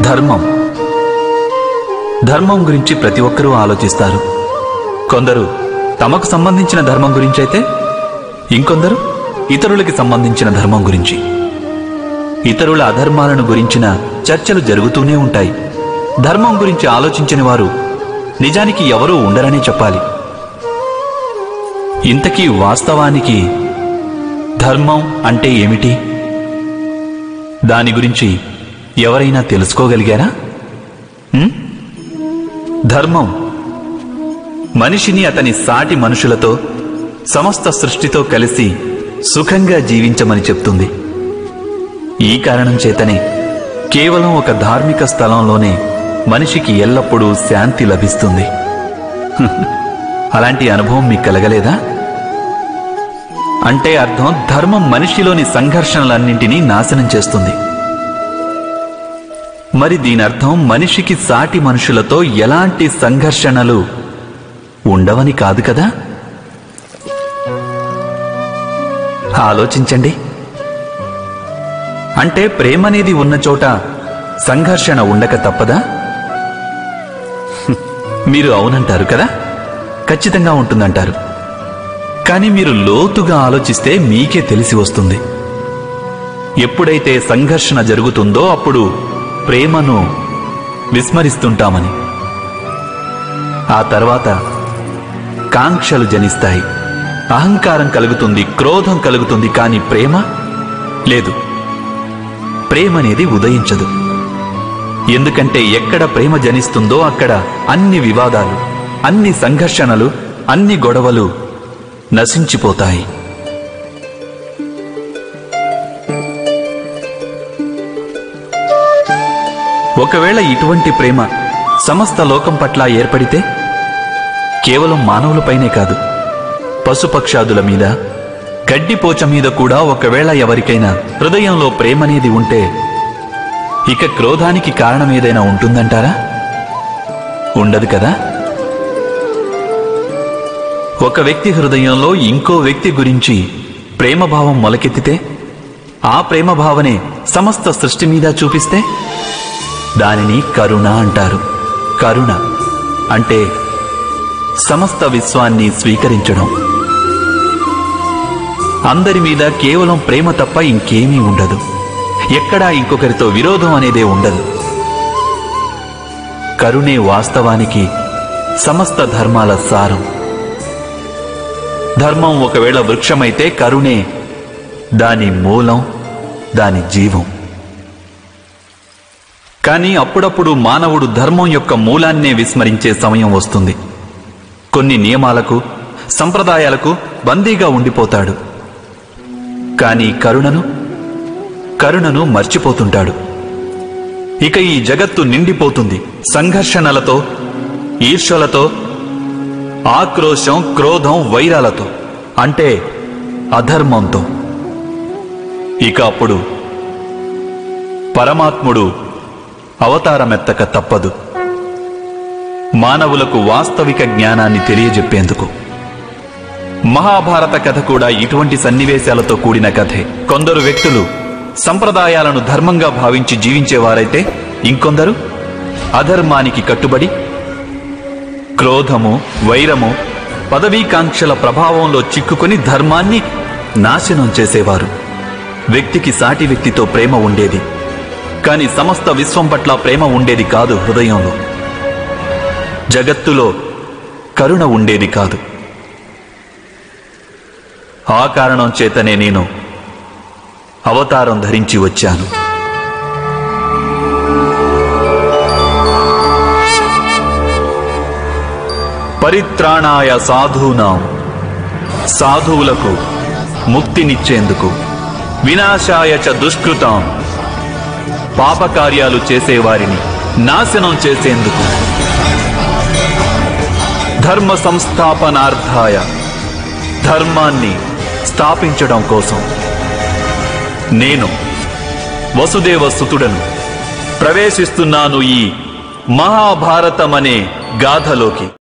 ధర్మం ధర్మం గురించి ప్రతి ఒక్కరూ ఆలోచిస్తారు కొందరు తమకు సంబంధించిన ధర్మం గురించి అయితే ఇంకొందరు ఇతరులకి సంబంధించిన ధర్మం గురించి ఇతరుల అధర్మాలను గురించిన చర్చలు జరుగుతూనే ఉంటాయి ధర్మం గురించి ఆలోచించని వారు నిజానికి ఎవరూ ఉండరనే చెప్పాలి ఇంతకీ వాస్తవానికి ధర్మం అంటే ఏమిటి దాని గురించి ఎవరైనా తెలుసుకోగలిగారా ఉం? ధర్మం మనిషిని అతని సాటి మనుషులతో సమస్త సృష్టితో కలిసి సుఖంగా జీవించమని చెప్తుంది ఈ కారణం చేతనే కేవలం ఒక ధార్మిక స్థలంలోనే మనిషికి ఎల్లప్పుడూ శాంతి లభిస్తుంది అలాంటి అనుభవం మీకు కలగలేదా అంటే అర్థం ధర్మం మనిషిలోని సంఘర్షణలన్నింటినీ నాశనం చేస్తుంది మరి దీని అర్థం మనిషికి సాటి మనుషులతో ఎలాంటి సంఘర్షణలు ఉండవని కాదు కదా ఆలోచించండి అంటే ప్రేమ అనేది ఉన్న చోట సంఘర్షణ ఉండక తప్పదా హ్మ్. మీరు అవునంటారు కదా ఖచ్చితంగా ఉంటుందంటారు కానీ మీరు లోతుగా ఆలోచిస్తే మీకే తెలిసి వస్తుంది ఎప్పుడైతే సంఘర్షణ జరుగుతుందో అప్పుడు ప్రేమను విస్మరిస్తుంటామని ఆ తర్వాత కాంక్షలు జనిస్తాయి అహంకారం కలుగుతుంది క్రోధం కలుగుతుంది కానీ ప్రేమ లేదు ప్రేమ అనేది ఉదయించదు ఎందుకంటే ఎక్కడ ప్రేమ జనిస్తుందో అక్కడ అన్ని వివాదాలు అన్ని సంఘర్షణలు అన్ని గొడవలు నశించిపోతాయి ఒకవేళ ఇటువంటి ప్రేమ సమస్త లోకం పట్ల ఏర్పడితే కేవలం మానవులపైనే కాదు పశుపక్షాదుల మీద గడ్డిపోచ మీద కూడా ఒకవేళ ఎవరికైనా హృదయంలో ప్రేమనేది ఉంటే ఇక క్రోధానికి కారణం ఏదైనా ఉంటుందంటారా ఉండదు కదా ఒక వ్యక్తి హృదయంలో ఇంకో వ్యక్తి గురించి ప్రేమభావం మొలకెత్తితే ఆ ప్రేమ భావనే సమస్త సృష్టి మీద చూపిస్తే దానిని కరుణ అంటారు కరుణ అంటే సమస్త విశ్వాన్ని స్వీకరించడం అందరి మీద కేవలం ప్రేమ తప్ప ఇంకేమీ ఉండదు ఎక్కడా ఇంకొకరితో విరోధం అనేదే ఉండదు కరుణే వాస్తవానికి సమస్త ధర్మాల సారం ధర్మం ఒకవేళ వృక్షమైతే కరుణే దాని మూలం దాని జీవం కానీ అప్పుడప్పుడు మానవుడు ధర్మం యొక్క మూలాన్నే విస్మరించే సమయం వస్తుంది కొన్ని నియమాలకు సంప్రదాయాలకు బందీగా ఉండిపోతాడు కానీ కరుణను కరుణను మర్చిపోతుంటాడు ఇక ఈ జగత్తు నిండిపోతుంది సంఘర్షణలతో ఈర్ష్యలతో ఆక్రోశం క్రోధం వైరాలతో అంటే అధర్మంతో ఇక అప్పుడు పరమాత్ముడు అవతారమెత్తక తప్పదు మానవులకు వాస్తవిక జ్ఞానాన్ని తెలియజెప్పేందుకు మహాభారత కథ కూడా ఇటువంటి సన్నివేశాలతో కూడిన కథే కొందరు వ్యక్తులు సంప్రదాయాలను ధర్మంగా భావించి జీవించేవారైతే ఇంకొందరు అధర్మానికి కట్టుబడి క్రోధము వైరము పదవీకాంక్షల ప్రభావంలో చిక్కుకొని ధర్మాన్ని నాశనం చేసేవారు వ్యక్తికి సాటి వ్యక్తితో ప్రేమ ఉండేది కాని సమస్త విశ్వం పట్ల ప్రేమ ఉండేది కాదు హృదయంలో జగత్తులో కరుణ ఉండేది కాదు ఆ కారణం చేతనే నేను అవతారం ధరించి వచ్చాను పరిత్రాణాయ సాధూనాం సాధువులకు ముక్తినిచ్చేందుకు వినాశాయ చ దుష్కృతాం పాపకార్యాలు చేసేవారిని నాశనం చేసేందుకు ధర్మ సంస్థాపనార్థాయ ధర్మాన్ని స్థాపించడం కోసం నేను వసుదేవ సుతుడను ప్రవేశిస్తున్నాను ఈ మహాభారతమనే గాథలోకి